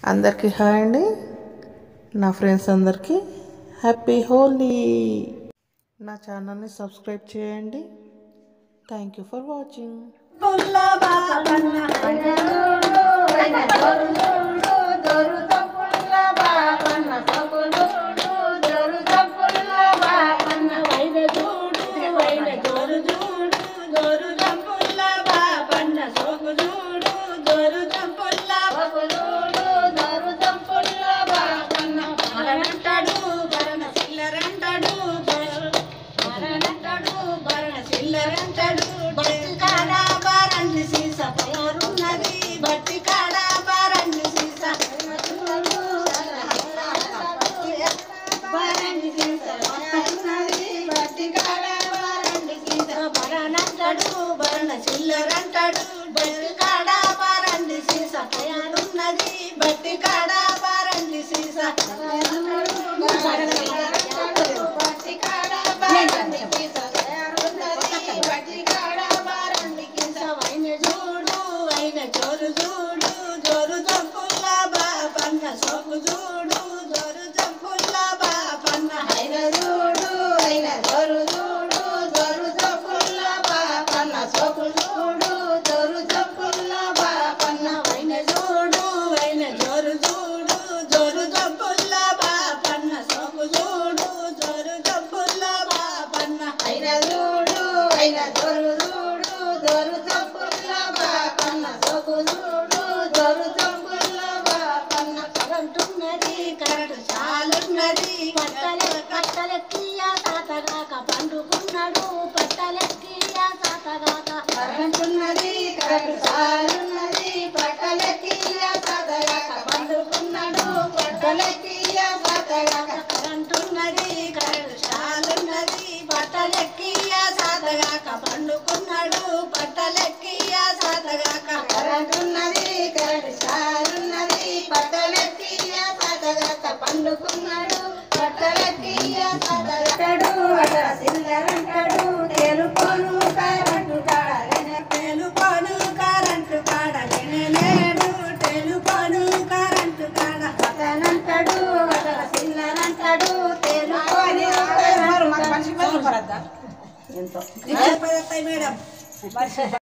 అందరికీ హాయ్ అండి నా ఫ్రెండ్స్ అందరికీ హ్యాపీ హోలీ నా ఛానల్ని సబ్స్క్రైబ్ చేయండి థ్యాంక్ యూ ఫర్ వాచింగ్ బట్టి కాడ బారండి సీస పయారున్నది బట్టి కాడ బారండి సీస బారండి సీస పయారున్నది బట్టి కాడ బారండి సీస బరణంటాడు బరణ చిల్లరంటాడు బట్టి కాడ బారండి సీస పయారున్నది బట్టి కాడ బారండి సీస బట్టి కాడ బారండి సీస తయారున్నది బట్టి కాడ బారండి కింద వైన చూడు వైన జోరు చూడు జోరు జంపుల్ల బాపన్న సోకు చూడు జోరు జంపుల్ల బాపన్న హైన చూడు హైన జోరు చూడు జోరు జంపుల్ల బాపన్న సోకు చూడు జోరు జంపుల్ల బాపన్న వైన చూడు వైన జోరు చూడు జోరు జంపుల్ల బాపన్న సోకు చూడు జోరు జంపుల్ల బాపన్న హైన చూడు హైన జోరు చూడు జోరు జంపుల్ల బాపన్న సోకు చూడు జోరు జంపుల్ల బాపన్న కరెంటున్నది కరెంటు చాలున్నది పట్టలే పట్టలెక్కియా తాతగాక పండుకున్నాడు పట్టలెక్కియా తాతగాక కరెంటున్నది కరెంటు చాలున్నది పట్టలెక్కియా తాతగాక పండుకున్నాడు పట్టలెక్కియా తాతగాక కరెంటున్నది కరెంటు చాలున్నది పట్టలెక్కియా సాతగాక పండుకున్నాడు పట్టలెక్కియా సాతగాక కరెంటున్నది కరెంటు చాలున్నది పట్టలెక్కియా సాతగాక పండుకున్నాడు పట్టలెక్కియా సాతగాడు అట సిల్లరంటాడు తెలుకోను కరెంటు కాడలేనే తెలుకోను కరెంటు కాడలేనే లేడు తెలుకోను కరెంటు కాడ అతనంటాడు అట సిల్లరంటాడు తెలుకోని కరెంటు కాడ. ఎంతో మేడం